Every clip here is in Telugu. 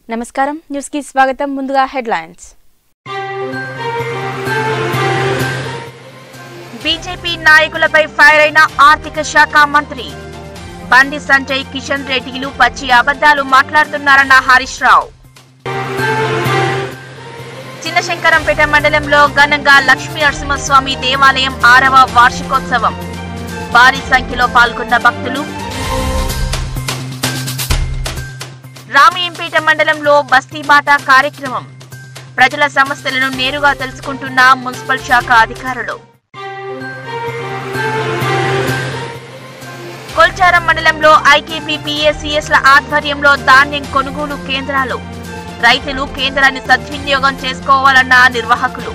నమస్కారం న్యూస్ కి స్వాగతం ముందుగా హెడ్లైన్స్ బీజేపీ నాయకులపై ఫైర్ అయిన ఆర్థిక శాఖ మంత్రి బండి సంజయ్ కిషన్ రెడ్డిలు పచ్చి అబద్దాలు మాట్లాడుతున్నారన్న హరీష్ రావు చిన్నశంకరంపేట మండలంలో ఘనంగా లక్ష్మీ నరసింహస్వామి దేవాలయం ఆరవ వార్షికోత్సవం భారీ సంఖ్యలో పాల్గొన్న భక్తులు రామయంపేట మండలంలో బస్తీబాట కార్యక్రమం ప్రజల సమస్యలను నేరుగా తెలుసుకుంటున్న మున్సిపల్ శాఖ అధికారులు కొల్చారం మండలంలో ఐకేపీ పిఎస్సిఎస్ ల ఆధ్వర్యంలో ధాన్యం కొనుగోలు కేంద్రాలు రైతులు కేంద్రాన్ని సద్వినియోగం చేసుకోవాలన్న నిర్వాహకులు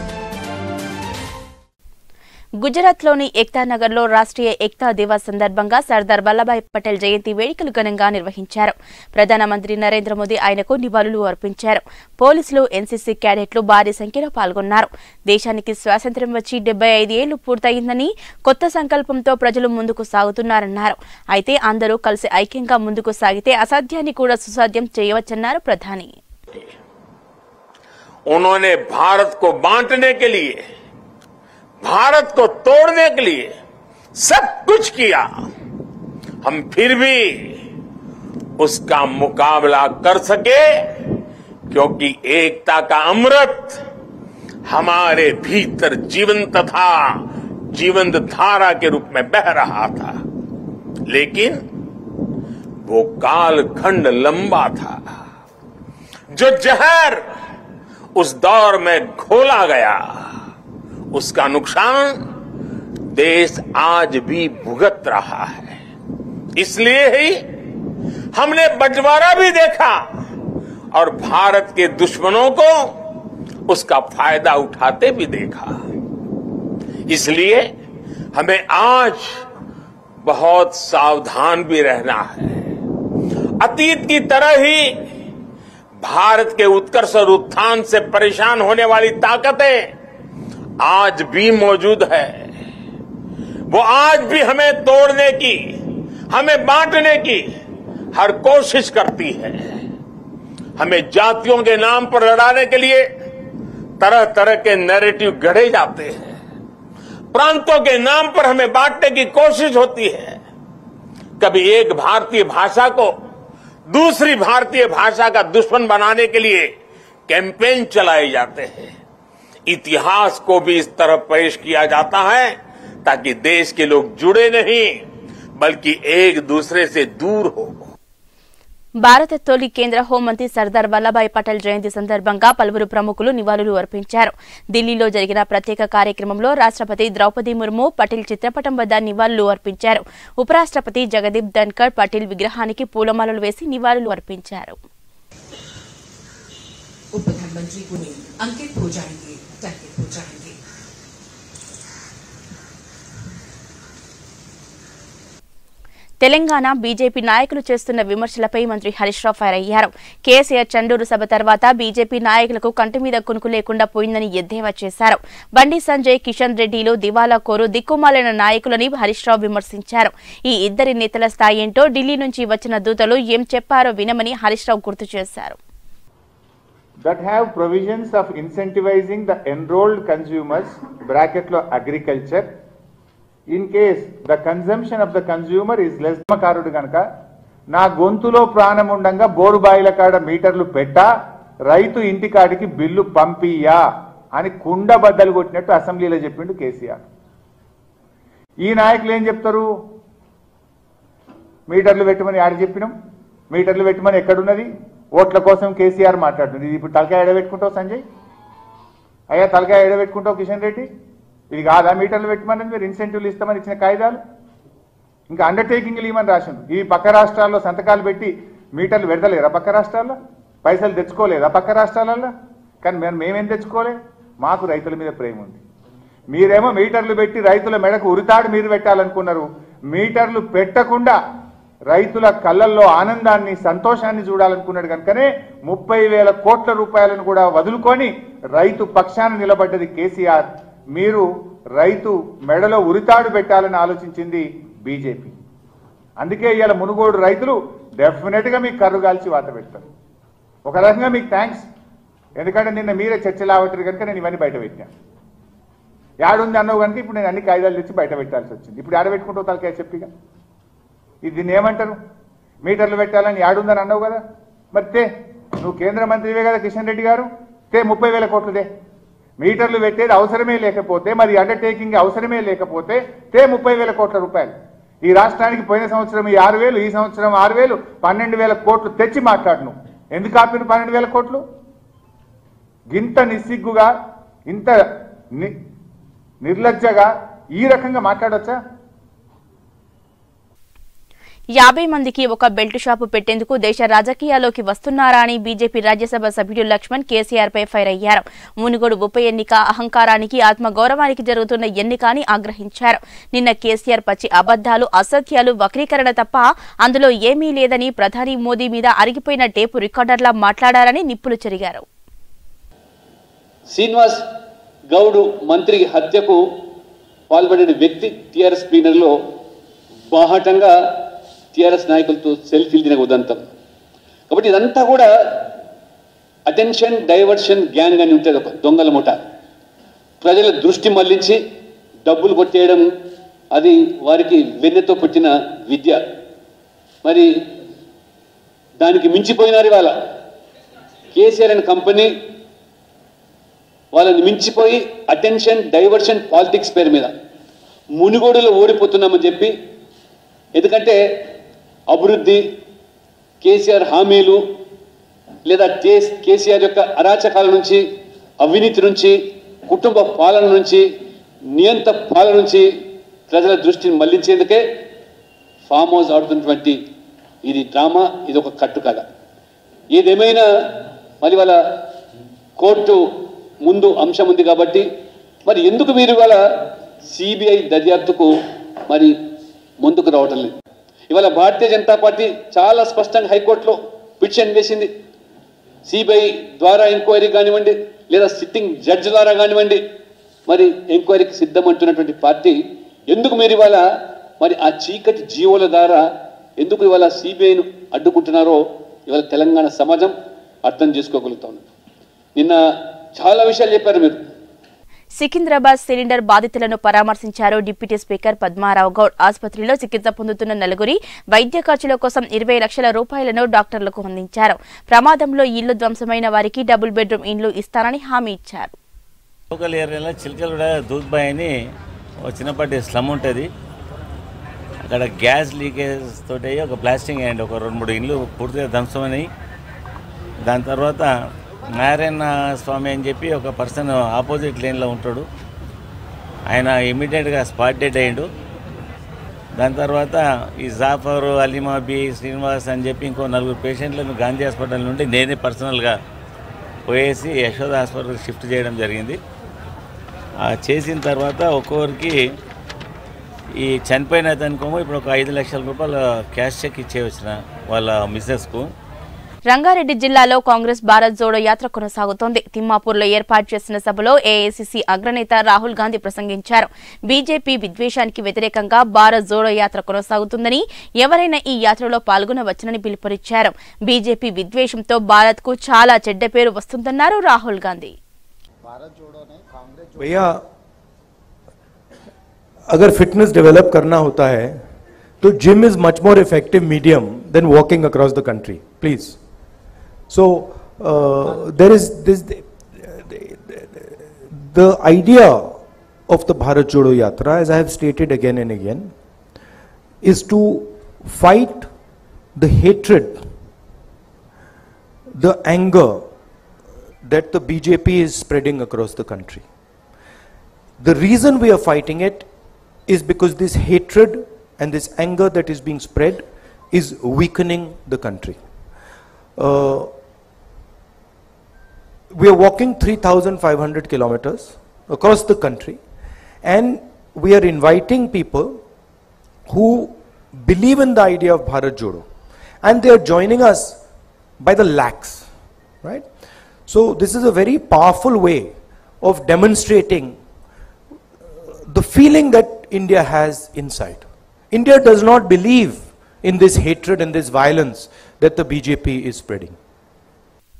గుజరాత్లోని ఏక్తా నగర్లో రాష్ట్రీయ ఏక్తా దివాస్ సందర్భంగా సర్దార్ వల్లభాయ్ పటేల్ జయంతి వేడుకలు ఘనంగా నిర్వహించారు ప్రధానమంత్రి నరేంద్ర మోదీ ఆయనకు నివాళులు అర్పించారు పోలీసులు ఎన్సీసీ క్యాడెట్లు భారీ సంఖ్యలో పాల్గొన్నారు దేశానికి స్వాతంత్ర్యం వచ్చి డెబ్బై ఐదు ఏళ్లు పూర్తయిందని కొత్త సంకల్పంతో ప్రజలు ముందుకు సాగుతున్నారన్నారు అయితే అందరూ కలిసి ఐక్యంగా ముందుకు సాగితే అసాధ్యాన్ని కూడా సుసాధ్యం చేయవచ్చన్నారు ప్రధాని उन्होंने भारत को बांटने के लिए भारत को तोड़ने के लिए सब कुछ किया हम फिर भी उसका मुकाबला कर सके क्योंकि एकता का अमृत हमारे भीतर जीवंत था जीवंत धारा के रूप में बह रहा था लेकिन वो कालखंड लंबा था जो जहर उस दौर में घोला गया उसका नुकसान देश आज भी भुगत रहा है इसलिए ही हमने बंटवारा भी देखा और भारत के दुश्मनों को उसका फायदा उठाते भी देखा इसलिए हमें आज बहुत सावधान भी रहना है अतीत की तरह ही भारत के उत्कर्ष और उत्थान से परेशान होने वाली ताकतें आज भी मौजूद है वो आज भी हमें तोड़ने की हमें बांटने की हर कोशिश करती है हमें जातियों के नाम पर लड़ाने के लिए तरह तरह के नैरेटिव गढ़े जाते हैं प्रांतों के नाम पर हमें बांटने की कोशिश होती है कभी एक भारतीय भाषा को दूसरी भारतीय भाषा का दुश्मन बनाने के लिए कैंपेन चलाए जाते हैं इतिहास को भी इस तरह पेश किया जाता है ताकि देश के लोग जुड़े नहीं बल्कि एक दूसरे से दूर हो భారత తొలి కేంద్ర హోంమంత్రి సర్దార్ వల్లభాయ్ పటేల్ జయంతి సందర్భంగా పలువురు ప్రముఖులు నివాళులు అర్పించారు ఢిల్లీలో జరిగిన ప్రత్యేక కార్యక్రమంలో రాష్ట్రపతి ద్రౌపది ముర్ము పటేల్ చిత్రపటం వద్ద నివాళులు అర్పించారు ఉపరాష్ట్రపతి జగదీప్ ధన్కర్ పటేల్ విగ్రహానికి పూలమాలలు వేసి నివాళులు అర్పించారు उप प्रधानमंत्री को अंकित हो जाएंगे टंकित हो जाएंगे తెలంగాణ బీజేపీ నాయకులు చేస్తున్న విమర్శలపై మంత్రి హరీష్ రావు ఫైర్ అయ్యారు కేసీఆర్ చండూరు సభ తర్వాత బీజేపీ నాయకులకు కంటి మీద కునుకు లేకుండా పోయిందని ఎద్దేవా చేశారు బండి సంజయ్ కిషన్ రెడ్డిలు దివాలా కోరు దిక్కుమాలిన నాయకులని హరీష్ రావు విమర్శించారు ఈ ఇద్దరి నేతల స్థాయి ఏంటో ఢిల్లీ నుంచి వచ్చిన దూతలు ఏం చెప్పారో వినమని హరీష్ రావు గుర్తు చేశారు that have provisions of incentivizing the enrolled consumers bracket లో agriculture in case the consumption of the consumer is less కారుడు గనక నా గొంతులో ప్రాణం ఉండంగా బోరు బాయిల కాడ మీటర్లు పెట్టా రైతు ఇంటికాడికి బిల్లు పంపియ్యా అని కుండ బద్దలు కొట్టినట్టు అసెంబ్లీలో చెప్పిండు కేసీఆర్ ఈ నాయకులు ఏం చెప్తారు మీటర్లు పెట్టమని ఆడ చెప్పినాం మీటర్లు పెట్టమని ఎక్కడున్నది ఓట్ల కోసం కేసీఆర్ మాట్లాడుతుంది ఇది ఇప్పుడు తలకాయ ఎడబెట్టుకుంటావు సంజయ్ అయ్యా తలకాయ ఎడబెట్టుకుంటావు కిషన్ రెడ్డి ఇది కాదా మీటర్లు పెట్టమని మీరు ఇన్సెంటివ్లు ఇస్తామని ఇచ్చిన కాయిదాలు ఇంకా అండర్టేకింగ్లు ఇవ్వమని రాసిండు ఈ పక్క రాష్ట్రాల్లో సంతకాలు పెట్టి మీటర్లు పెడతలేరా పక్క రాష్ట్రాల్లో పైసలు తెచ్చుకోలేదా పక్క రాష్ట్రాలలో కానీ మేము మేమేం తెచ్చుకోలే మాకు రైతుల మీద ప్రేమ ఉంది మీరేమో మీటర్లు పెట్టి రైతుల మెడకు ఉరితాడు మీరు పెట్టాలనుకున్నారు మీటర్లు పెట్టకుండా రైతుల కళ్ళల్లో ఆనందాన్ని సంతోషాన్ని చూడాలనుకున్నాడు కనుకనే ముప్పై వేల కోట్ల రూపాయలను కూడా వదులుకొని రైతు పక్షాన నిలబడ్డది కేసీఆర్ మీరు రైతు మెడలో ఉరితాడు పెట్టాలని ఆలోచించింది బీజేపీ అందుకే ఇవాళ మునుగోడు రైతులు డెఫినెట్ గా మీకు కర్రు కాల్చి వాత పెడతారు ఒక రకంగా మీకు థ్యాంక్స్ ఎందుకంటే నిన్న మీరే చర్చ లావట్టారు కనుక నేను ఇవన్నీ బయట పెట్టినా యాడుంది అన్నావు కనుక ఇప్పుడు నేను అన్ని కాగితాలు తెచ్చి బయట పెట్టాల్సి వచ్చింది ఇప్పుడు ఆడ పెట్టుకుంటావు తలకాయ చెప్పిగా ఇది దీన్ని ఏమంటారు మీటర్లు పెట్టాలని యాడుందని అన్నావు కదా మరి తే నువ్వు కేంద్ర మంత్రివే కదా కిషన్ రెడ్డి గారు తే ముప్పై వేల కోట్లుదే మీటర్లు పెట్టేది అవసరమే లేకపోతే మరి అండర్టేకింగ్ అవసరమే లేకపోతే తే ముప్పై వేల కోట్ల రూపాయలు ఈ రాష్ట్రానికి పోయిన సంవత్సరం ఈ ఆరు వేలు ఈ సంవత్సరం ఆరు వేలు పన్నెండు వేల కోట్లు తెచ్చి మాట్లాడు నువ్వు ఎందుకు ఆపిన పన్నెండు వేల కోట్లు ఇంత నిస్సిగ్గుగా ఇంత ని- నిర్లజ్జగా ఈ రకంగా మాట్లాడొచ్చా యాభై మందికి ఒక బెల్ట్ షాపు పెట్టేందుకు దేశ రాజకీయాల్లోకి వస్తున్నారా అని బీజేపీ రాజ్యసభ సభ్యుడు లక్ష్మణ్ కేసీఆర్ పై ఫైర్ అయ్యారు మునుగోడు ఉప ఎన్నిక అహంకారానికి ఆత్మగౌరవానికి జరుగుతున్న ఎన్నిక అని ఆగ్రహించారు నిన్న కేసీఆర్ పచ్చి అబద్దాలు అసత్యాలు వక్రీకరణ తప్ప అందులో ఏమీ లేదని ప్రధాని మోదీ మీద అరిగిపోయిన టేపు రికార్డర్లా మాట్లాడారని నిప్పులు చెరిగారు శ్రీనివాస్ గౌడ్ మంత్రి హత్యకు పాల్పడిన వ్యక్తి టీఆర్ఎస్ ప్లీనర్లో బాహటంగా టీఆర్ఎస్ నాయకులతో సెల్ఫీలు తినే ఉదంతం కాబట్టి ఇదంతా కూడా అటెన్షన్ డైవర్షన్ గ్యాంగ్ అని ఉంటుంది ఒక దొంగల ముఠ ప్రజల దృష్టి మళ్లించి డబ్బులు కొట్టేయడం అది వారికి వెన్నెతో పుట్టిన విద్య మరి దానికి మించిపోయినారు ఇవాళ కేసీఆర్ అండ్ కంపెనీ వాళ్ళని మించిపోయి అటెన్షన్ డైవర్షన్ పాలిటిక్స్ పేరు మీద మునుగోడులో ఓడిపోతున్నామని చెప్పి ఎందుకంటే అభివృద్ధి కేసీఆర్ హామీలు లేదా కే- కేసీఆర్ యొక్క అరాచకాల నుంచి అవినీతి నుంచి కుటుంబ పాలన నుంచి నియంత పాలన నుంచి ప్రజల దృష్టిని మళ్లించేందుకే ఫామ్ హౌస్ ఆడుతున్నటువంటి ఇది డ్రామా ఇది ఒక కట్టు కథ ఏదేమైనా మరి వాళ్ళ కోర్టు ముందు అంశం ఉంది కాబట్టి మరి ఎందుకు మీరు ఇవాళ సిబిఐ దర్యాప్తుకు మరి ముందుకు రావటం లేదు ఇవాళ భారతీయ జనతా పార్టీ చాలా స్పష్టంగా హైకోర్టులో పిటిషన్ వేసింది సిబిఐ ద్వారా ఎంక్వైరీ కానివ్వండి లేదా సిట్టింగ్ జడ్జి ద్వారా కానివ్వండి మరి ఎంక్వైరీకి సిద్ధమంటున్నటువంటి పార్టీ ఎందుకు మీరు ఇవాళ మరి ఆ చీకటి జీవోల ద్వారా ఎందుకు ఇవాళ సిబిఐను అడ్డుకుంటున్నారో ఇవాళ తెలంగాణ సమాజం అర్థం చేసుకోగలుగుతా ఉంది నిన్న చాలా విషయాలు చెప్పారు మీరు సికింద్రాబాద్ సిలిండర్ బాధితులను పరామర్శించారు డిప్యూటీ స్పీకర్ పద్మారావు గౌడ్ ఆసుపత్రిలో చికిత్స పొందుతున్న నలుగురి వైద్య ఖర్చుల కోసం ఇరవై లక్షల రూపాయలను డాక్టర్లకు అందించారు ప్రమాదంలో ఇళ్లు ధ్వంసమైన వారికి డబుల్ బెడ్రూమ్ ఇండ్లు ఇస్తానని హామీ ఇచ్చారు లోకల్ ఏరియాలో చిలకలూడ దూద్బాయ్ అని ఒక చిన్నపాటి స్లమ్ ఉంటుంది అక్కడ గ్యాస్ లీకేజ్ తోటి ఒక ప్లాస్టింగ్ అయ్యండి ఒక రెండు మూడు ఇండ్లు పూర్తిగా ధ్వంసమని దాని తర్వాత నారాయణ స్వామి అని చెప్పి ఒక పర్సన్ ఆపోజిట్ లేన్లో ఉంటాడు ఆయన ఇమీడియట్గా స్పాట్ డెడ్ అయ్యిండు దాని తర్వాత ఈ జాఫర్ అలీమాబి శ్రీనివాస్ అని చెప్పి ఇంకో నలుగురు పేషెంట్లను గాంధీ హాస్పిటల్ నుండి నేనే పర్సనల్గా పోయేసి యశోద హాస్పిటల్కి షిఫ్ట్ చేయడం జరిగింది ఆ చేసిన తర్వాత ఒక్కొక్కరికి ఈ చనిపోయిన అతనికేమో ఇప్పుడు ఒక ఐదు లక్షల రూపాయల క్యాష్ చెక్ ఇచ్చే వచ్చిన వాళ్ళ మిస్సెస్కు రంగారెడ్డి జిల్లాలో కాంగ్రెస్ భారత్ జోడో యాత్ర కొనసాగుతోంది తిమ్మాపూర్లో ఏర్పాటు చేసిన సభలో ఏఐసిసి అగ్రనేత రాహుల్ గాంధీ ప్రసంగించారు బీజేపీ విద్వేషానికి వ్యతిరేకంగా భారత్ జోడో యాత్ర కొనసాగుతుందని ఎవరైనా ఈ యాత్రలో పాల్గొనవచ్చునని పిలుపునిచ్చారు బీజేపీ విద్వేషంతో భారత్ కు చాలా చెడ్డ పేరు వస్తుందన్నారు రాహుల్ గాంధీ भैया अगर फिटनेस डेवलप करना होता है तो gym is much more effective medium than walking across the country please so there is this the idea of the Bharat Jodo Yatra, as I have stated again and again, is to fight the hatred, the anger that the BJP is spreading across the country. The reason we are fighting it is because this hatred and this anger that is being spread is weakening the country. Uh, we are walking 3,500 kilometers across the country, and we are inviting people who believe in the idea of Bharat Jodo, and they are joining us by the lakhs, right? So this is a very powerful way of demonstrating the feeling that India has inside. India does not believe in this hatred and this violence that the BJP is spreading.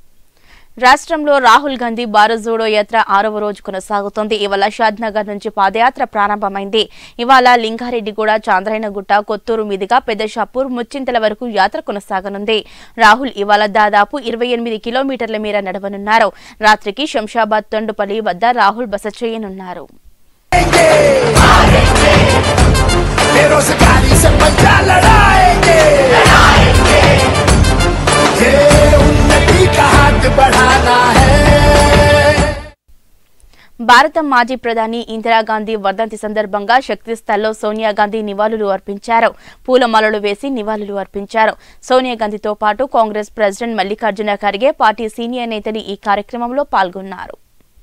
రాష్ట్రంలో రాహుల్ గాంధీ భారత్ జోడో యాత్ర ఆరవ రోజు కొనసాగుతోంది ఇవాళ షాద్ నగర్ నుంచి పాదయాత్ర ప్రారంభమైంది ఇవాళ లింగారెడ్డిగూడ చాంద్రాయణగుట్ట కొత్తూరు మీదుగా పెద్ద షాపూర్ ముచ్చింతల వరకు యాత్ర కొనసాగనుంది రాహుల్ ఇవాళ దాదాపు ఇరవై ఎనిమిది కిలోమీటర్ల మేర నడవనున్నారు రాత్రికి శంషాబాద్ తొండుపల్లి వద్ద రాహుల్ బస చేయనున్నారు बेरोजगारी से पंजा लड़ाएंगे ये उन्नति का हाथ बढ़ाना है భారత మాజీ ప్రధాని ఇందిరాగాంధీ వర్ధంతి సందర్భంగా శక్తిస్థల్లో సోనియా గాంధీ నివాళులు అర్పించారు పూలమాలలు వేసి నివాళులు అర్పించారు సోనియా గాంధీతో పాటు Congress president Mallikarjuna Kharge party senior నేతలు ఈ కార్యక్రమంలో పాల్గొన్నారు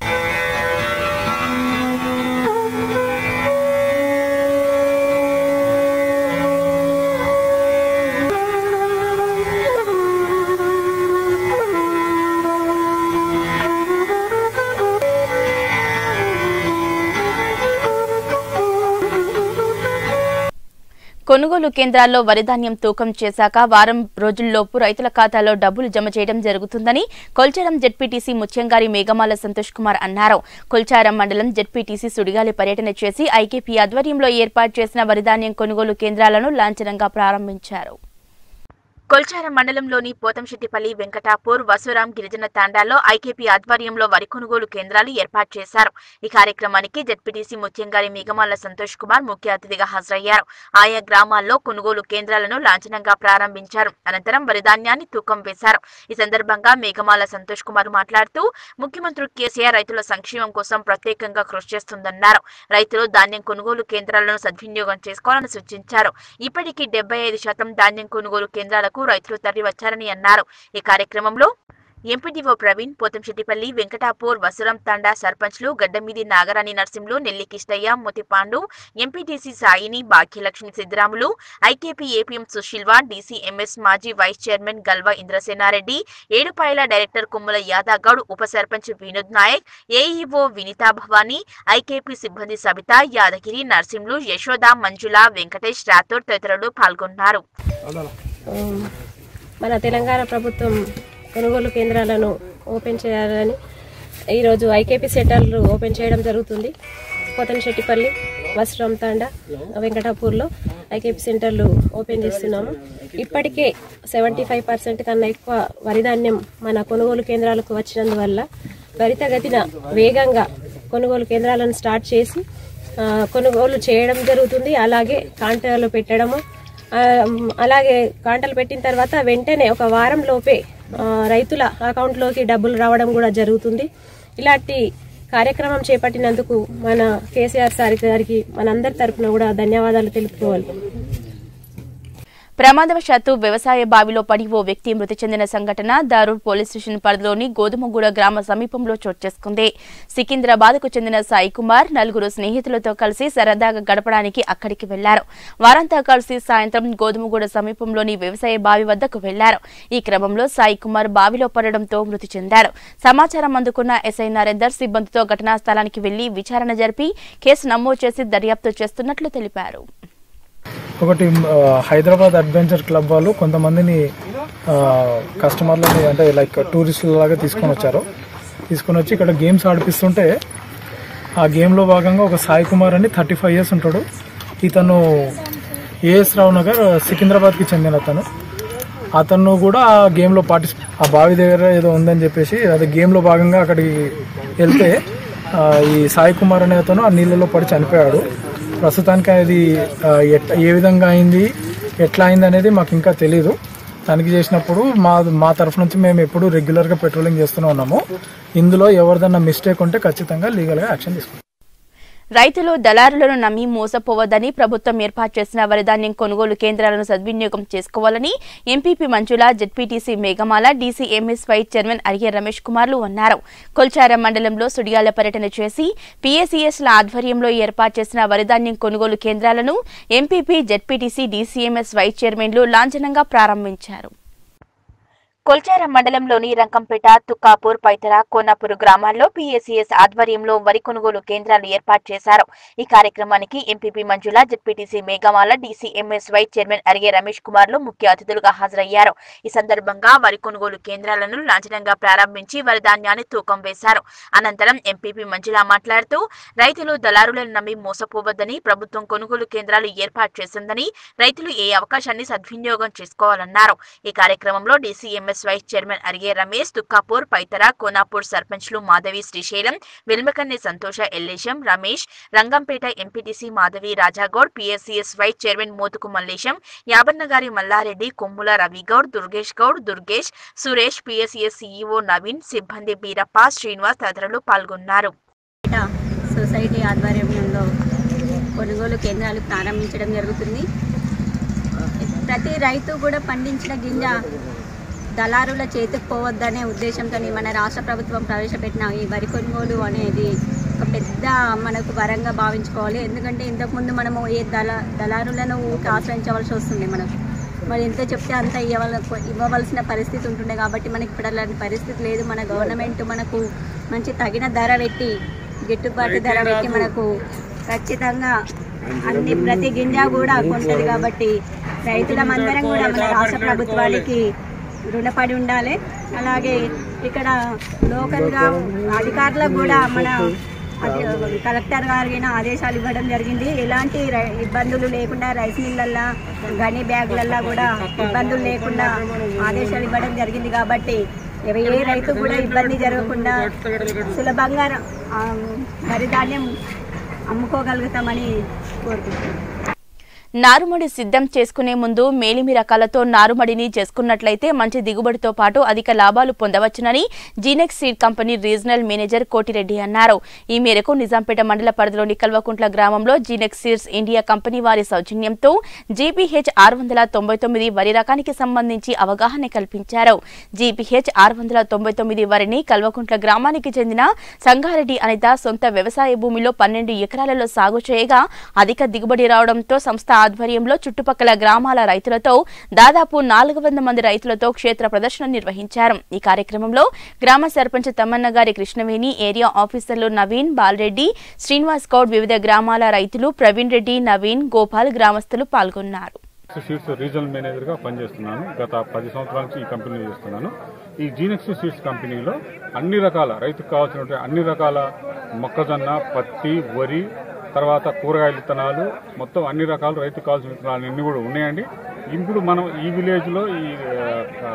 కొనుగోలు కేంద్రాల్లో వరిధాన్యం తూకం చేశాక వారం రోజుల్లోపు రైతుల ఖాతాలో డబ్బులు జమ చేయడం జరుగుతుందని కొల్చారం జెడ్పీటీసీ ముత్యంగారి మేఘమాల సంతోష్ కుమార్ అన్నారు కొల్చారం మండలం జెడ్పీటీసీ సుడిగాలి పర్యటన చేసి ఐకేపీ ఆధ్వర్యంలో ఏర్పాటు చేసిన వరిధాన్యం కొనుగోలు కేంద్రాలను లాంఛనంగా ప్రారంభించారు కొల్చారం మండలంలోని పోతంశెట్టిపల్లి వెంకటాపూర్ వసురాం గిరిజన తాండాల్లో ఐకేపీ ఆధ్వర్యంలో వరి కొనుగోలు కేంద్రాలు ఏర్పాటు చేశారు ఈ కార్యక్రమానికి జడ్పీటీసీ ముత్యంగారి మిగమాల సంతోష్ కుమార్ ముఖ్య అతిథిగా హాజరయ్యారు ఆయా గ్రామాల్లో కొనుగోలు కేంద్రాలను లాంఛనంగా ప్రారంభించారు అనంతరం వరి ధాన్యాన్ని తూకం వేశారు ఈ సందర్భంగా మేఘమాల సంతోష్ కుమార్ మాట్లాడుతూ ముఖ్యమంత్రి కేసీఆర్ రైతుల సంక్షేమం కోసం ప్రత్యేకంగా కృషి చేస్తుందన్నారు రైతులు ధాన్యం కొనుగోలు కేంద్రాలను సద్వినియోగం చేసుకోవాలని సూచించారు ఇప్పటికీ డెబ్బై ఐదు శాతం ధాన్యం కొనుగోలు కేంద్రాలకు రైతులు తరలి వచ్చారని అన్నారు ఈ కార్యక్రమంలో ఎంపీడీఓ ప్రవీణ్ పోతంశెట్టిపల్లి వెంకటాపూర్ వసురం తండా సర్పంచ్లు Gaddamidi Nagarani Narsimhulu Nelli Kishtaiah Mothipandu MPTC Saini Bhagyalakshmi Siddiramulu IKP APM సుశీల్వా డీసీఎంఎస్ మాజీ vice chairman Galva Indrasenareddy Edupayala director Kummala Yadagoud ఉప సర్పంచ్ వినోద్ నాయక్ ఏఈఓ వినితా భవానీ ఐకేపీ సిబ్బంది సబిత యాదగిరి నర్సింహులు యశోద మంజుల వెంకటేష్ రాథోడ్ తదితరులు పాల్గొన్నారు మన తెలంగాణ ప్రభుత్వం కొనుగోలు కేంద్రాలను ఓపెన్ చేయాలని ఈరోజు ఐకేపీ సెంటర్లు ఓపెన్ చేయడం జరుగుతుంది పోతనశెట్టిపల్లి వస్త్రం తాండ వెంకటాపూర్లో ఐకేపీ సెంటర్లు ఓపెన్ చేస్తున్నాము ఇప్పటికే సెవెంటీ ఫైవ్ పర్సెంట్ కన్నా ఎక్కువ వరిధాన్యం మన కొనుగోలు కేంద్రాలకు వచ్చినందువల్ల త్వరితగతిన వేగంగా కొనుగోలు కేంద్రాలను స్టార్ట్ చేసి ఆ, కొనుగోలు చేయడం జరుగుతుంది అలాగే కాంటాలు పెట్టడము ఆ, అలాగే కాంటలు పెట్టిన తర్వాత వెంటనే ఒక వారం లోపే ఆ, రైతుల అకౌంట్లోకి డబ్బులు రావడం కూడా జరుగుతుంది ఇలాంటి కార్యక్రమం చేపట్టినందుకు మన కేసీఆర్ సార్ గారికి మనందరి తరపున కూడా ధన్యవాదాలు తెలుపుకోవాలి ప్రమాదవశాత్తు వ్యవసాయ బావిలో పడి ఓ వ్యక్తి మృతి చెందిన సంఘటన దారూర్ పోలీస్ స్టేషన్ పరిధిలోని గోధుమగూడ గ్రామ సమీపంలో చోటు చేసుకుంది సికింద్రాబాద్కు చెందిన సాయి కుమార్ నలుగురు స్నేహితులతో కలిసి సరదాగా గడపడానికి అక్కడికి వెళ్లారు వారంతా కలిసి సాయంత్రం గోధుమగూడ సమీపంలోని వ్యవసాయ బావి వద్దకు వెళ్లారు ఈ క్రమంలో సాయి కుమార్ బావిలో పడడంతో మృతి చెందారు సమాచారం అందుకున్న ఎస్ఐ నరేందర్ సిబ్బందితో ఘటనా స్థలానికి వెళ్లి విచారణ జరిపి కేసు నమోదు చేసి దర్యాప్తు చేస్తున్నట్లు తెలిపారు ఒకటి ఆ, హైదరాబాద్ అడ్వెంచర్ క్లబ్ వాళ్ళు కొంతమందిని ఆ, కస్టమర్లని అంటే లైక్ టూరిస్టుల లాగా తీసుకొని వచ్చారు తీసుకొని వచ్చి ఇక్కడ గేమ్స్ ఆడిపిస్తుంటే ఆ గేమ్లో భాగంగా ఒక సాయి కుమార్ అని థర్టీ ఫైవ్ ఇయర్స్ ఉంటాడు ఇతను ఏఎస్ రావు నగర్ సికింద్రాబాద్కి చెందిన అతను అతను కూడా ఆ గేమ్లో పార్టిసిపే ఆ బావి దగ్గర ఏదో ఉందని చెప్పేసి అదే గేమ్లో భాగంగా అక్కడికి వెళ్తే ఆ, ఈ సాయి కుమార్ అనే అతను ఆ నీళ్ళలో పడి చనిపోయాడు ప్రస్తుతానికి అది ఆ, ఎట్ ఏ విధంగా అయింది ఎట్లా అయింది అనేది మాకు ఇంకా తెలియదు తనిఖీ చేసినప్పుడు మా మా తరఫు నుంచి మేము ఎప్పుడు రెగ్యులర్గా పెట్రోలింగ్ చేస్తూనే ఉన్నాము ఇందులో ఎవరిదన్నా మిస్టేక్ ఉంటే ఖచ్చితంగా లీగల్గా యాక్షన్ తీసుకుంటాం రైతులు దళారులను నమ్మి మోసపోవద్దని ప్రభుత్వం ఏర్పాటు చేసిన వరిధాన్యం కొనుగోలు కేంద్రాలను సద్వినియోగం చేసుకోవాలని MPP Manjula ZPTC Meghamala DCMS vice chairman Arige Ramesh కుమార్లు అన్నారు కొల్చారం మండలంలో సుడిగాల పర్యటన చేసి పీఏసీఎస్ల ఆధ్వర్యంలో ఏర్పాటు చేసిన వరిధాన్యం కొనుగోలు కేంద్రాలను ఎంపీపీ జెడ్పీటీసీ డీసీఎంఎస్ వైస్ చైర్మన్లు లాంఛనంగా ప్రారంభించారు కొల్చారం మండలంలోని రంకంపేట తుక్కాపూర్ పైతర కోనాపూర్ గ్రామాల్లో పీఎస్సీఎస్ ఆధ్వర్యంలో వరి కొనుగోలు కేంద్రాలు ఏర్పాటు చేశారు ఈ కార్యక్రమానికి MPP Manjula ZPTC Meghamala DCMS vice chairman Arige Ramesh కుమార్లు ముఖ్య అతిథులుగా హాజరయ్యారు ఈ సందర్భంగా వరి కొనుగోలు కేంద్రాలను లాంఛనంగా ప్రారంభించి వరి ధాన్యాన్ని తూకం వేశారు అనంతరం ఎంపీపీ మంజుల మాట్లాడుతూ రైతులు దళారులను నమ్మి మోసపోవద్దని ప్రభుత్వం కొనుగోలు కేంద్రాలు ఏర్పాటు చేసిందని రైతులు ఏ అవకాశాన్ని సద్వినియోగం చేసుకోవాలన్నారు ఈ కార్యక్రమంలో DCMS vice chairman Arige Ramesh Tukkapur Paithara Konapur సర్పంచ్లు Madhavi Srisailam Velmakanni Santosha Yellesham Ramesh Rangampet MPTC Madhavi Rajagoud PSCS vice chairman Mothuku Mallesham Yabannagari Mallareddy Kommula Ravigoud Durgesh Goud Durgesh Suresh PSCS CEO Naveen సిబ్బంది బీరప్ప శ్రీనివాస్ తదితరులు పాల్గొన్నారు సొసైటీ ఆధ్వర్యంలో కొనుగోలు కేంద్రాలు ప్రారంభించడం జరుగుతుంది ప్రతి రైతు కూడా పండించిన గింజ దళారుల చేతికి పోవద్దనే ఉద్దేశంతో మన రాష్ట్ర ప్రభుత్వం ప్రవేశపెట్టిన ఈ వరి కొనుగోలు అనేది ఒక పెద్ద మనకు వరంగా భావించుకోవాలి ఎందుకంటే ఇంతకుముందు మనము ఏ దళ దళారులను ఊరికి ఆశ్రయించవలసి వస్తుంది మనకు మరి ఎంత చెప్తే అంత ఇవ్వవల ఇవ్వవలసిన పరిస్థితి ఉంటుండే కాబట్టి మనకి ఇప్పుడు అలాంటి పరిస్థితి లేదు మన గవర్నమెంట్ మనకు మంచి తగిన ధర పెట్టి గిట్టుబాటు ధర పెట్టి మనకు ఖచ్చితంగా అన్ని ప్రతి గింజ కూడా కొంటది కాబట్టి రైతులమందరం కూడా మన రాష్ట్ర ప్రభుత్వానికి రుణపడి ఉండాలి అలాగే ఇక్కడ లోకల్గా అధికారులకు కూడా మన అది కలెక్టర్ గారికి ఆదేశాలు ఇవ్వడం జరిగింది ఎలాంటి రై- ఇబ్బందులు లేకుండా రైస్ మిల్లల్లా గని బ్యాగులల్లా కూడా ఇబ్బందులు లేకుండా ఆదేశాలు ఇవ్వడం జరిగింది కాబట్టి ఎవ- ఏ రైతు కూడా ఇబ్బంది జరగకుండా సులభంగా ఆ, వరి ధాన్యం అమ్ముకోగలుగుతామని కోరుకుంటున్నాను నారుమడి సిద్ధం చేసుకునే ముందు మేలిమి రకాలతో నారుమడిని చేసుకున్నట్లయితే మంచి దిగుబడితో పాటు అధిక లాభాలు పొందవచ్చునని Genex seed company regional manager Kotireddy అన్నారు ఈ మేరకు నిజాంపేట మండల పరిధిలోని కల్వకుంట్ల గ్రామంలో జీనెక్స్ సీడ్స్ ఇండియా కంపెనీ వారి సౌజన్యంతో జీపీహెచ్ ఆరు వందల తొంభై తొమ్మిది వరి రకానికి సంబంధించి అవగాహన కల్పించారు జీపీహెచ్ ఆరు వందల తొంభై తొమ్మిది వరిని కల్వకుంట్ల గ్రామానికి చెందిన సంగారెడ్డి అనిత సొంత వ్యవసాయ భూమిలో పన్నెండు ఎకరాలలో సాగు చేయగా అధిక దిగుబడి రావడంతో సంస్థ ఆధ్వర్యంలో చుట్టుపక్కల గ్రామాల రైతులతో దాదాపు నాలుగు వందల మంది రైతులతో క్షేత్ర ప్రదర్శన నిర్వహించారు ఈ కార్యక్రమంలో గ్రామ సర్పంచ్ తమ్మన్న గారి కృష్ణవేణి ఏరియా ఆఫీసర్లు నవీన్ బాలరెడ్డి శ్రీనివాస్ గౌడ్ వివిధ గ్రామాల రైతులు ప్రవీణ్ రెడ్డి నవీన్ గోపాల్ గ్రామస్తులు పాల్గొన్నారు సీడ్స్ రీజనల్ మేనేజర్గా పనిచేస్తున్నాను గత పది సంవత్సరాల నుంచి ఈ కంపెనీలో చేస్తున్నాను ఈ జీనెక్స్ సీడ్స్ కంపెనీలో అన్ని రకాల రైతుకు కావాల్సినటువంటి అన్ని రకాల మొక్కజొన్న పత్తి వరి తర్వాత కూరగాయల విత్తనాలు మొత్తం అన్ని రకాల రైతుకు కావాల్సిన విత్తనాలు అన్ని కూడా ఉన్నాయండి ఇప్పుడు మనం ఈ విలేజ్లో ఈ ఆ,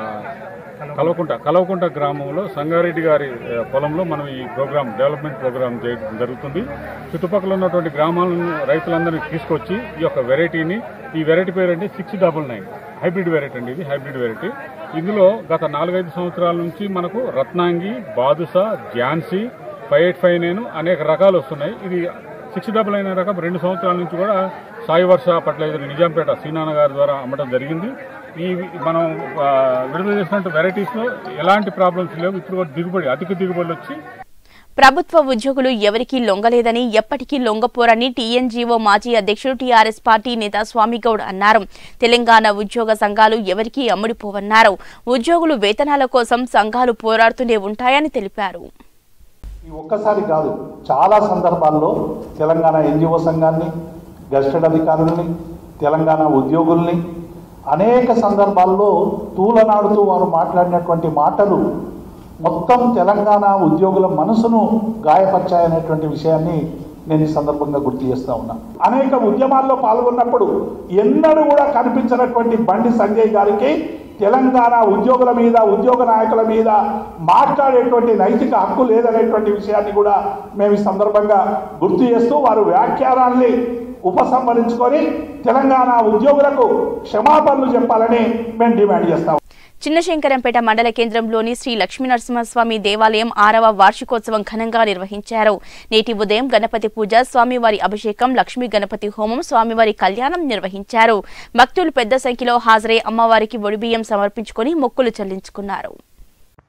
కలవకుంట కలవకుంట గ్రామంలో సంగారెడ్డి గారి ఆ, పొలంలో మనం ఈ ప్రోగ్రామ్ డెవలప్మెంట్ ప్రోగ్రామ్ చేయడం జరుగుతుంది చుట్టుపక్కల ఉన్నటువంటి గ్రామాలను రైతులందరినీ తీసుకొచ్చి ఈ యొక్క వెరైటీని ఈ వెరైటీ పేరు అంటే six double nine hybrid variety అండి ఇది హైబ్రిడ్ వెరైటీ ఇందులో గత నాలుగైదు సంవత్సరాల నుంచి మనకు Ratnangi Badusa Jhansi five eight five nine అనేక రకాలు వస్తున్నాయి ఇది సిక్స్ డబల్ నైన్ రకం రెండు సంవత్సరాల నుంచి కూడా సాయి వర్ష ఫర్టిలైజర్ నిజాంపేట సీనాన్న గారి ద్వారా అమ్మటం జరిగింది ఈ మనం ఆ, విడుదల చేసినట్టు వెరైటీస్లో ఎలాంటి ప్రాబ్లమ్స్ లేవు ఇప్పుడు కూడా దిగుబడి అధిక దిగుబడి వచ్చి ప్రభుత్వ ఉద్యోగులు ఎవరికీ లొంగలేదని ఎప్పటికీ లొంగపోరని టీఎన్జీఓ మాజీ అధ్యక్షుడు టీఆర్ఎస్ పార్టీ నేత స్వామిగౌడ్ అన్నారు తెలంగాణ ఉద్యోగ సంఘాలు ఎవరికీ అమ్ముడిపోవన్నారు ఉద్యోగులు వేతనాల కోసం సంఘాలు పోరాడుతూనే ఉంటాయని తెలిపారు ఈ ఒక్కసారి కాదు చాలా సందర్భాల్లో తెలంగాణ ఎన్జిఓ సంఘాన్ని గస్టెడ్ అధికారుల్ని తెలంగాణ ఉద్యోగుల్ని అనేక సందర్భాల్లో తూలనాడుతూ వారు మాట్లాడినటువంటి మాటలు మొత్తం తెలంగాణ ఉద్యోగుల మనసును గాయపరిచాయనేటువంటి విషయాన్ని నేను ఈ సందర్భంగా గుర్తు చేస్తా ఉన్నా అనేక ఉద్యమాల్లో పాల్గొన్నప్పుడు ఎన్నడూ కూడా కనిపించినటువంటి బండి సంజయ్ గారికి తెలంగాణ ఉద్యోగుల మీద ఉద్యోగ నాయకుల మీద మాట్లాడేటువంటి నైతిక హక్కు లేదనేటువంటి విషయాన్ని కూడా మేము ఈ సందర్భంగా గుర్తు చేస్తూ వారు వ్యాఖ్యానాల్ని ఉపసంహరించుకొని తెలంగాణ ఉద్యోగులకు క్షమాపణలు చెప్పాలని మేము డిమాండ్ చేస్తాం చిన్నశంకరంపేట మండల కేంద్రంలోని శ్రీ లక్ష్మీనరసింహస్వామి దేవాలయం ఆరవ వార్షికోత్సవం ఘనంగా నిర్వహించారు నేటి ఉదయం గణపతి పూజ స్వామివారి అభిషేకం లక్ష్మీ గణపతి హోమం స్వామివారి కళ్యాణం నిర్వహించారు భక్తులు పెద్ద సంఖ్యలో హాజరై అమ్మవారికి ఒడిబియ్యం సమర్పించుకొని మొక్కులు చెల్లించుకున్నారు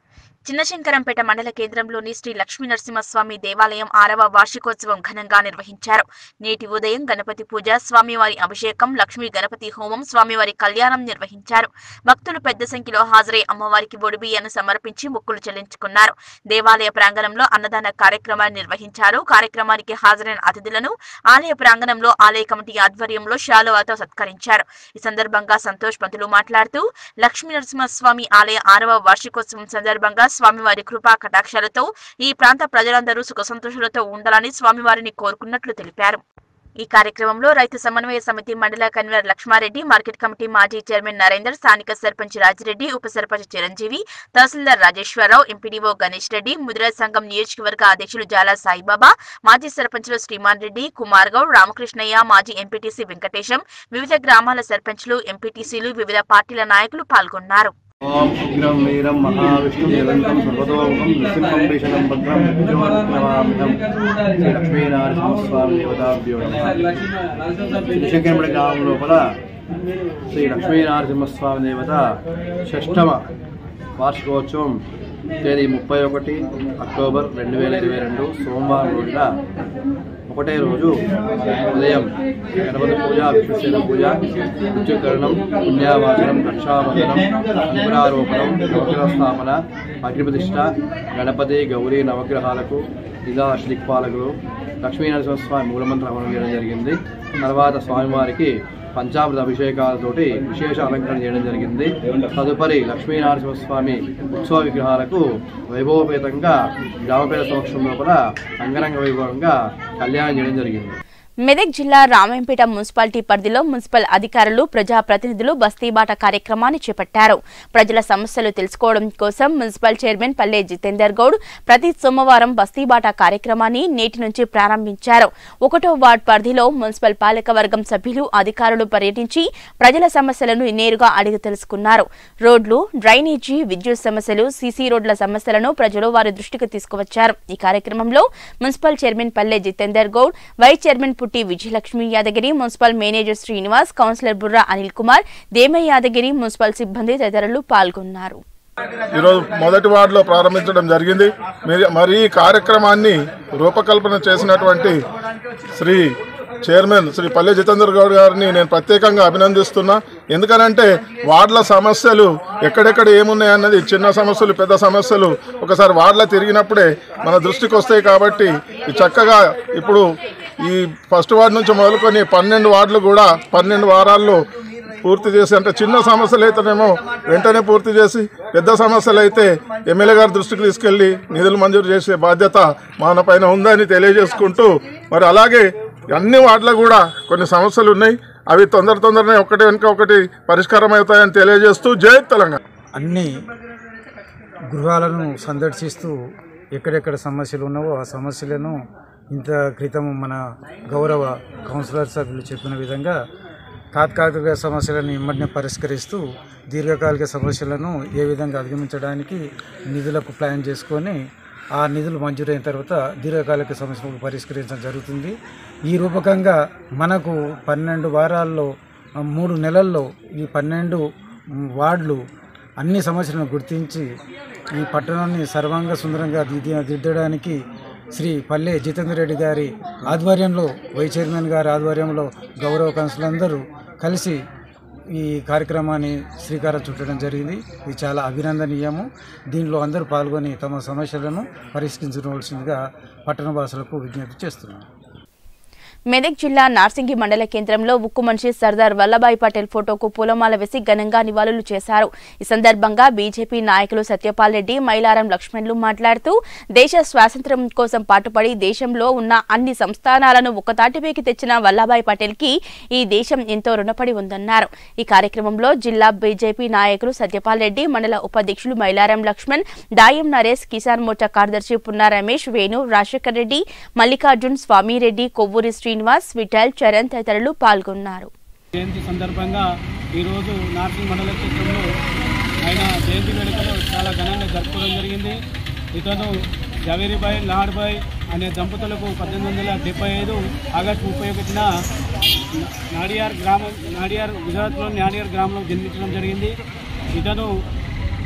చిన్నశంకరంపేట మండల కేంద్రంలోని శ్రీ లక్ష్మీ నరసింహస్వామి దేవాలయం ఆరవ వార్షికోత్సవం ఘనంగా నిర్వహించారు నేటి ఉదయం గణపతి పూజ స్వామివారి అభిషేకం లక్ష్మీ గణపతి హోమం స్వామివారి కళ్యాణం నిర్వహించారు భక్తులు పెద్ద సంఖ్యలో హాజరై అమ్మవారికి బొడిబియ్యను సమర్పించి మొక్కులు చెల్లించుకున్నారు దేవాలయ ప్రాంగణంలో అన్నదాన కార్యక్రమాన్ని నిర్వహించారు కార్యక్రమానికి హాజరైన అతిథులను ఆలయ ప్రాంగణంలో ఆలయ కమిటీ ఆధ్వర్యంలో శాలువాతో సత్కరించారు ఈ సందర్భంగా సంతోష్ పంతులు మాట్లాడుతూ లక్ష్మీ నరసింహస్వామి ఆలయ ఆరవ వార్షికోత్సవం సందర్భంగా స్వామివారి కృపా కటాక్షాలతో ఈ ప్రాంత ప్రజలందరూ సుఖ సంతోషాలతో ఉండాలని స్వామివారిని కోరుకున్నట్లు తెలిపారు ఈ కార్యక్రమంలో రైతు సమన్వయ సమితి మండల కన్వీనర్ లక్ష్మారెడ్డి మార్కెట్ కమిటీ మాజీ చైర్మన్ నరేందర్ స్థానిక సర్పంచ్ రాజిరెడ్డి ఉప సర్పంచ్ చిరంజీవి తహసీల్దార్ రాజేశ్వరరావు ఎంపీడీఓ గణేష్ రెడ్డి ముదిరా సంఘం నియోజకవర్గ అధ్యక్షులు జాలా సాయిబాబా మాజీ సర్పంచ్లు శ్రీమాన్ రెడ్డి కుమార్ గౌడ్ రామకృష్ణయ్య మాజీ ఎంపీటీసీ వెంకటేశం వివిధ గ్రామాల సర్పంచ్లు ఎంపీటీసీలు వివిధ పార్టీల నాయకులు పాల్గొన్నారు ఓం ఉగ్రం వీరం మహావిష్ణు జలంతం సర్వతోముఖం నృసింహం భీషణం భద్రం మృత్యునమామితం శ్రీ లక్ష్మీనారసింహస్వామి దేవతాభ్యో శ్రీశంకరపడి గ్రామం లోపల శ్రీ లక్ష్మీనారసింహస్వామి దేవత షష్టమ వార్షికోత్సవం తేదీ ముప్పై ఒకటి అక్టోబర్ రెండు వేల ఇరవై రెండు సోమవారం రోజున ఒకటే రోజు ఉదయం గణపతి పూజ విశ్వసేన పూజ నృత్యకరణం పుణ్యావాచనం రక్షాబంధనం అంకురారోపణం నవగ్రహ స్థాపన అగ్నిప్రతిష్ఠ గణపతి గౌరీ నవగ్రహాలకు నిదాశ దిక్పాలకులు లక్ష్మీనరసింహస్వామి మూలమంత్ర హవనం చేయడం జరిగింది తర్వాత స్వామివారికి పంచామృత అభిషేకాలతోటి విశేష అలంకరణ చేయడం జరిగింది తదుపరి లక్ష్మీనరసింహస్వామి ఉత్సవ విగ్రహాలకు వైభవపేతంగా గ్రామపేట సమక్షం లోపల అంగరంగ వైభవంగా కళ్యాణం చేయడం జరిగింది మెదక్ జిల్లా రామంపేట మున్సిపాలిటీ పరిధిలో మున్సిపల్ అధికారులు ప్రజాప్రతినిధులు బస్తీబాట కార్యక్రమాన్ని చేపట్టారు ప్రజల సమస్యలు తెలుసుకోవడం కోసం మున్సిపల్ చైర్మన్ పల్లె జితేందర్ గౌడ్ ప్రతి సోమవారం బస్తీబాట కార్యక్రమాన్ని నేటి నుంచి ప్రారంభించారు ఒకటో వార్డ్ పరిధిలో మున్సిపల్ పాలకవర్గం సభ్యులు అధికారులు పర్యటించి ప్రజల సమస్యలను నేరుగా అడిగి తెలుసుకున్నారు రోడ్లు డ్రైనేజీ విద్యుత్ సమస్యలు సీసీ రోడ్ల సమస్యలను ప్రజలు వారి దృష్టికి తీసుకువచ్చారు ఈ కార్యక్రమంలో మున్సిపల్ చైర్మన్ పల్లె Jitender Goud vice chairman Putti Vijayalakshmi Yadagiri municipal manager Srinivas councillor Burra Anil Kumar Demaiah Yadagiri municipal సిబ్బంది తదితరులు పాల్గొన్నారు ఈరోజు మొదటి వార్డులో ప్రారంభించడం జరిగింది మరి- మరి ఈ కార్యక్రమాన్ని రూపకల్పన చేసినటువంటి శ్రీ చైర్మన్ శ్రీ పల్లె జితేందర్ గౌడ్ గారిని నేను ప్రత్యేకంగా అభినందిస్తున్నా ఎందుకనంటే వార్డుల సమస్యలు ఎక్కడెక్కడ ఏమున్నాయి అన్నది చిన్న సమస్యలు పెద్ద సమస్యలు ఒకసారి వార్డులో తిరిగినప్పుడే మన దృష్టికి వస్తాయి కాబట్టి ఈ చక్కగా ఇప్పుడు ఈ ఫస్ట్ వార్డు నుంచి మొదలుకొని పన్నెండు వార్డులు కూడా పన్నెండు వారాల్లో పూర్తి చేసి అంటే చిన్న సమస్యలు అయితేనేమో వెంటనే పూర్తి చేసి పెద్ద సమస్యలు అయితే ఎమ్మెల్యే గారి దృష్టికి తీసుకెళ్లి నిధులు మంజూరు చేసే బాధ్యత మన పైన ఉందని తెలియజేసుకుంటూ మరి అలాగే అన్ని వాటిలో కూడా కొన్ని సమస్యలు ఉన్నాయి అవి తొందర తొందరనే ఒకటి వెనుక ఒకటి పరిష్కారం అవుతాయని తెలియజేస్తూ జై తెలంగాణ అన్ని గృహాలను సందర్శిస్తూ ఎక్కడెక్కడ సమస్యలు ఉన్నావో ఆ సమస్యలను ఇంత క్రితం మన గౌరవ కౌన్సిలర్ సభ్యులు చెప్పిన విధంగా తాత్కాలిక సమస్యలను ఇమ్మడిని పరిష్కరిస్తూ దీర్ఘకాలిక సమస్యలను ఏ విధంగా అధిగమించడానికి నిధులకు ప్లాన్ చేసుకొని ఆ నిధులు మంజూరైన తర్వాత దీర్ఘకాలిక సమస్యలను పరిష్కరించడం జరుగుతుంది ఈ రూపకంగా మనకు పన్నెండు వారాల్లో ఆ, మూడు నెలల్లో ఈ పన్నెండు మ్, వార్డులు అన్ని సమస్యలను గుర్తించి ఈ పట్టణాన్ని సర్వాంగ సుందరంగా దిద్ది దిద్దడానికి శ్రీ పల్లె జితేందర్ రెడ్డి గారి ఆధ్వర్యంలో వైస్ చైర్మన్ గారి ఆధ్వర్యంలో గౌరవ కౌన్సిల్ అందరూ కలిసి ఈ కార్యక్రమాన్ని శ్రీకారం చుట్టడం జరిగింది ఇది చాలా అభినందనీయము దీనిలో అందరూ పాల్గొని తమ సమస్యలను పరిష్కరించవలసిందిగా పట్టణ వాసులకు విజ్ఞప్తి చేస్తున్నాను మెదక్ జిల్లా నార్సింగి మండల కేంద్రంలో ఉక్కు మనిషి సర్దార్ వల్లభాయ్ పటేల్ ఫోటోకు పూలమాల వేసి ఘనంగా నివాళులు చేశారు ఈ సందర్భంగా బీజేపీ నాయకులు సత్యపాల్ రెడ్డి మైలారం లక్ష్మణ్లు మాట్లాడుతూ దేశ స్వాతంత్ర్యం కోసం పాటుపడి దేశంలో ఉన్న అన్ని సంస్థానాలను ఒకతాటిపైకి తెచ్చిన వల్లభాయ్ పటేల్ కి ఈ దేశం ఎంతో రుణపడి ఉందన్నారు ఈ కార్యక్రమంలో జిల్లా బీజేపీ నాయకులు సత్యపాల్ రెడ్డి మండల ఉపాధ్యక్షులు మైలారం లక్ష్మణ్ దాయం నరేష్ కిసాన్ మోర్చా కార్యదర్శి పున్నా రమేష్ వేణు రాజశేఖర్ రెడ్డి మల్లికార్జున్ స్వామిరెడ్డి కొవ్వూరి శ్రీనివాస్ విఠల్ చరణ్ తదితరులు పాల్గొన్నారు జయంతి సందర్భంగా ఈరోజు నార్సింగ్ మండల క్షేత్రంలో ఆయన జయంతి వేడుకలు చాలా ఘనంగా జరుపుకోవడం జరిగింది ఇతను జవేరిబాయ్ లాడ్బాయ్ అనే దంపతులకు పద్దెనిమిది వందల డెబ్బై ఐదు ఆగస్టు ముప్పై ఒకటిన నాడియార్ గ్రామం నాడియార్ గుజరాత్లోని నాడియార్ గ్రామంలో జన్మించడం జరిగింది ఇతను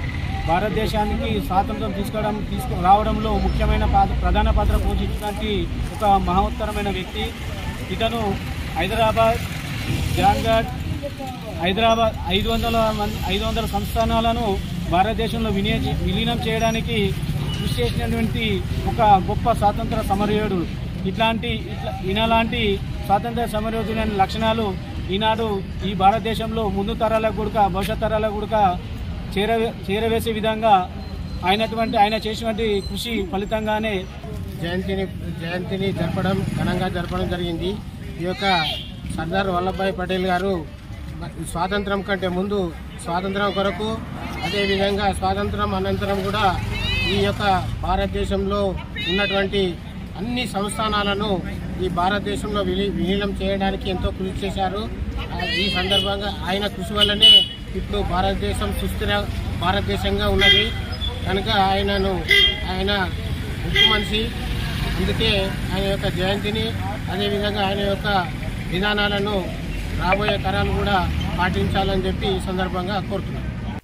భారతదేశానికి స్వాతంత్రం తీసుకోవడం తీసుకు రావడంలో ముఖ్యమైన పాత్ర ప్రధాన పాత్ర పోషించడానికి ఒక మహోత్తరమైన వ్యక్తి ఇతను హైదరాబాద్ జాన్ఘడ్ హైదరాబాద్ ఐదు వందల మంది ఐదు వందల సంస్థానాలను భారతదేశంలో వినియోగ విలీనం చేయడానికి కృషి చేసినటువంటి ఒక గొప్ప స్వాతంత్ర సమరయోధుడు ఇట్లాంటి ఇట్లా ఈయనలాంటి స్వాతంత్ర సమరయోధులైన లక్షణాలు ఈనాడు ఈ భారతదేశంలో ముందు తరాలకు కూడా భవిష్యత్ తరాలకు కూడా చేరవే చేరవేసే విధంగా అయినటువంటి ఆయన చేసినటువంటి కృషి ఫలితంగానే జయంతిని జయంతిని జరపడం ఘనంగా జరపడం జరిగింది ఈ యొక్క సర్దార్ వల్లభాయ్ పటేల్ గారు స్వాతంత్రం కంటే ముందు స్వాతంత్రం కొరకు అదేవిధంగా స్వాతంత్రం అనంతరం కూడా ఈ యొక్క భారతదేశంలో ఉన్నటువంటి అన్ని సంస్థానాలను ఈ భారతదేశంలో విలీ విలీనం చేయడానికి ఎంతో కృషి చేశారు ఆ, ఈ సందర్భంగా ఆయన కృషి వల్లనే ఇప్పుడు భారతదేశం సుస్థిర భారతదేశంగా ఉన్నది కనుక ఆయనను ఆయన ఉప్పు మనిషి అందుకే ఆయన యొక్క జయంతిని అదేవిధంగా ఆయన యొక్క విధానాలను రాబోయే తరాలు కూడా పాటించాలని చెప్పి ఈ సందర్భంగా కోరుతున్నాను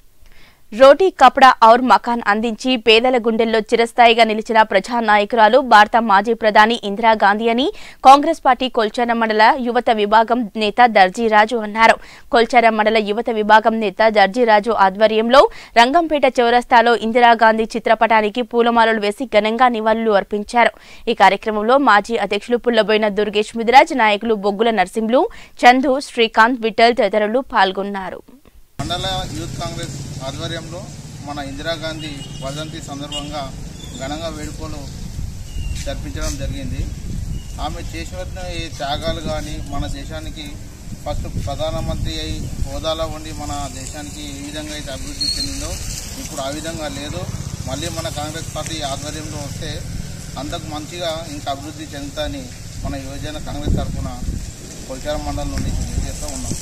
రోటీ కపడా ఔర్ మకాన్ అందించి పేదల గుండెల్లో చిరస్థాయిగా నిలిచిన ప్రజానాయకురాలు భారత మాజీ ప్రధాని ఇందిరాగాంధీ అని కాంగ్రెస్ పార్టీ కొల్చారం మండల యువత విభాగం నేత దర్జీరాజు అన్నారు కొల్చారం మండల యువత విభాగం నేత దర్జీరాజు ఆధ్వర్యంలో రంగంపేట చౌరస్తాలో ఇందిరాగాంధీ చిత్రపటానికి పూలమాలలు వేసి ఘనంగా నివాళులు అర్పించారు ఈ కార్యక్రమంలో మాజీ అధ్యక్షులు పుల్లబోయిన దుర్గేష్ ముదిరాజ్ నాయకులు బొగ్గుల నర్సింహులు చందు శ్రీకాంత్ విఠల్ తదితరులు పాల్గొన్నారు మండల యూత్ కాంగ్రెస్ ఆధ్వర్యంలో మన ఇందిరాగాంధీ వర్ధంతి సందర్భంగా ఘనంగా వేడుకలు జరిపించడం జరిగింది ఆమె చేసిన ఈ త్యాగాలు కానీ మన దేశానికి ఫస్ట్ ప్రధానమంత్రి అయి హోదాలో ఉండి మన దేశానికి ఏ విధంగా అయితే అభివృద్ధి చెందిందో ఇప్పుడు ఆ విధంగా లేదు మళ్ళీ మన కాంగ్రెస్ పార్టీ ఆధ్వర్యంలో వస్తే అంతకు మంచిగా ఇంకా అభివృద్ధి చెందుతాయని మన యువజన కాంగ్రెస్ తరఫున కొల్చారం మండలం నుండి తెలియజేస్తూ ఉన్నాం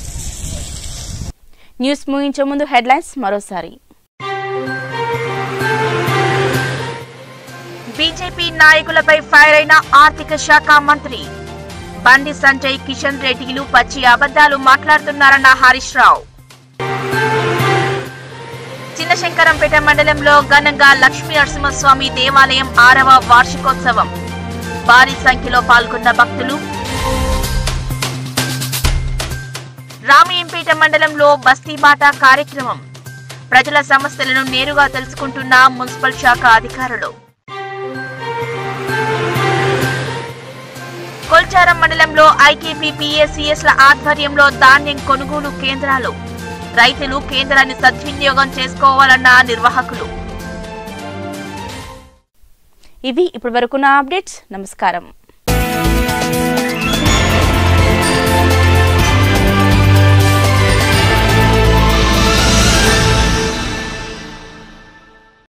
న్యూస్ ముగించే ముందు హెడ్లైన్స్ మరోసారి బీజేపీ నాయకులపై ఫైర్ అయిన ఆర్థిక శాఖ మంత్రి బండి సంజయ్ కిషన్ రెడ్డిలు పచ్చి అబద్దాలు మాట్లాడుతున్నారన్న హరీష్ రావు చిన్నశంకరంపేట మండలంలో ఘనంగా లక్ష్మీ నరసింహస్వామి దేవాలయం ఆరవ వార్షికోత్సవం భారీ సంఖ్యలో పాల్గొన్న భక్తులు రామయంపేట మండలంలో బస్తీబాట కార్యక్రమం ప్రజల సమస్యలను నేరుగా తెలుసుకుంటున్న మున్సిపల్ శాఖ అధికారులు కొల్చారం మండలంలో ఐకేపీ పిఎస్సిఎస్ల ఆధ్వర్యంలో ధాన్యం కొనుగోలు కేంద్రాలు రైతులు కేంద్రాన్ని సద్వినియోగం చేసుకోవాలన్న నిర్వాహకులు ఇవి ఇప్పటి వరకున్న అప్డేట్స్ నమస్కారం